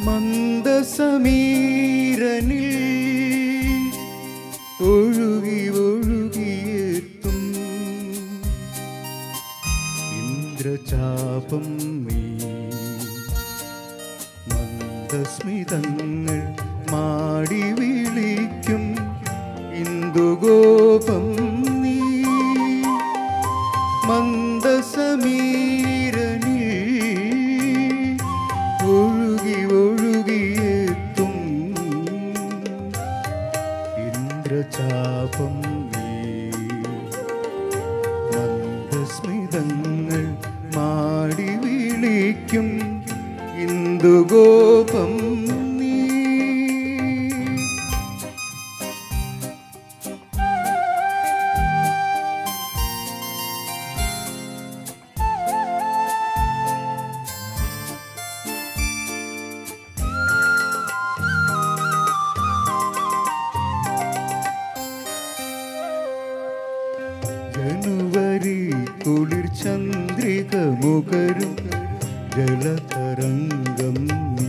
മന്ദസമീരനിൽ ഒഴുകി ഒഴുകിയെത്തും ഇന്ദ്രചാപം നീ മന്ദസ്മിതങ്ങൾ മാടി വിളിക്കും ഇന്ദുഗോപം നീ മന്ദസമീരനിൽ ഒഴുകി ഒഴുകിയെത്തും ഇന്ദ്രചാപം നീ മന്ദസ്മിതങ്ങൾ മാടി വിളിക്കും ഇന്ദുഗോപം നീ ജനുവരി കുളിർ ചന്ദ്രിക മുഖരും ജലതരംഗം നീ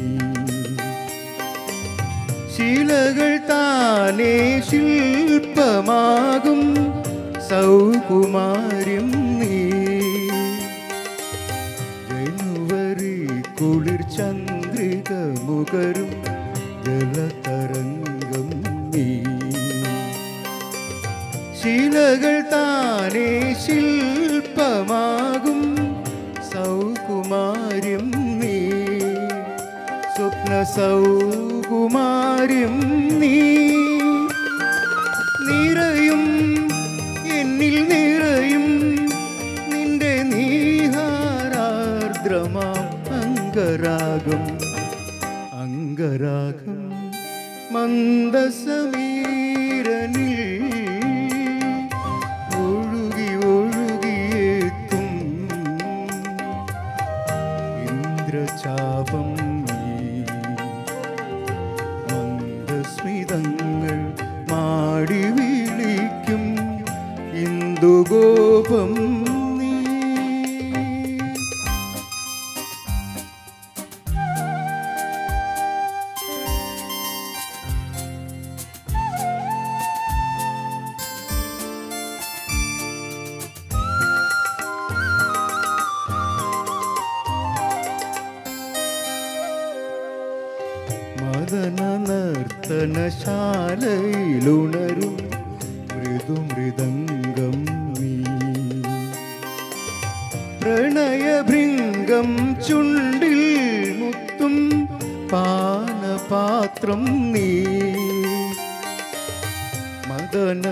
ശിലകൾ താനേ ശില്പമാകും സൗകുമാര്യം നീ ജനുവരി കുളിർ ചന്ദ്രിക മുഖരും ജലതരംഗം നീ ശിലകൾ താനേ ശില്പമാകും സൗകുമാര്യം നീ സ്വപ്ന സൗകുമാര്യം നീ നിറയും എന്നിൽ നിറയും നിന്റെ നീഹാരാർദ്രമാം അംഗരാഗം അംഗരാഗം മന്ദസമീരനിൽ ഒഴുകി ഒഴുകിയെത്തും ഇന്ദ്രചാപം നീ മന്ദസ്മിതങ്ങൾ മാടി വിളിക്കും ഇന്ദുഗോപം നീ മദന നർത്തനശാലയിലുണരും മൃദുമൃദംഗം നീ പ്രണയഭൃംഗം ചുണ്ടിൽ മുത്തും പാനപാത്രം നീ മദന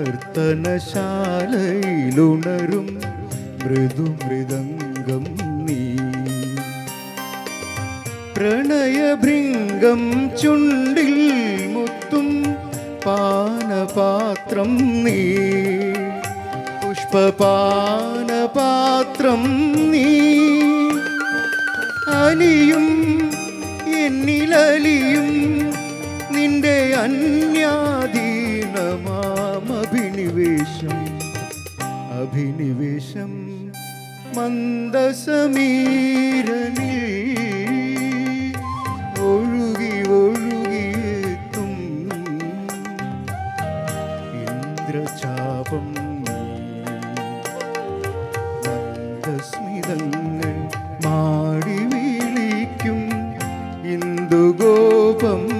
നർത്തനശാലയിലുണരും മൃദുമൃദംഗം നീ പ്രണയഭൃംഗം ചുണ്ടിൽ മുത്തും പാനപാത്രം നീ പുഷ്പപാനപാത്രം നീ അലിയും എന്നിലലിയും നിന്റെ അന്യാധീനമാം അഭിനിവേശം അഭിനിവേശം മന്ദസമീരനിൽ ഒഴുകി ഒഴുകിയെത്തും ഇന്ദ്രചാപം നീ. മന്ദസ്മിതങ്ങൾ മാടി വിളിക്കും ഇന്ദുഗോപം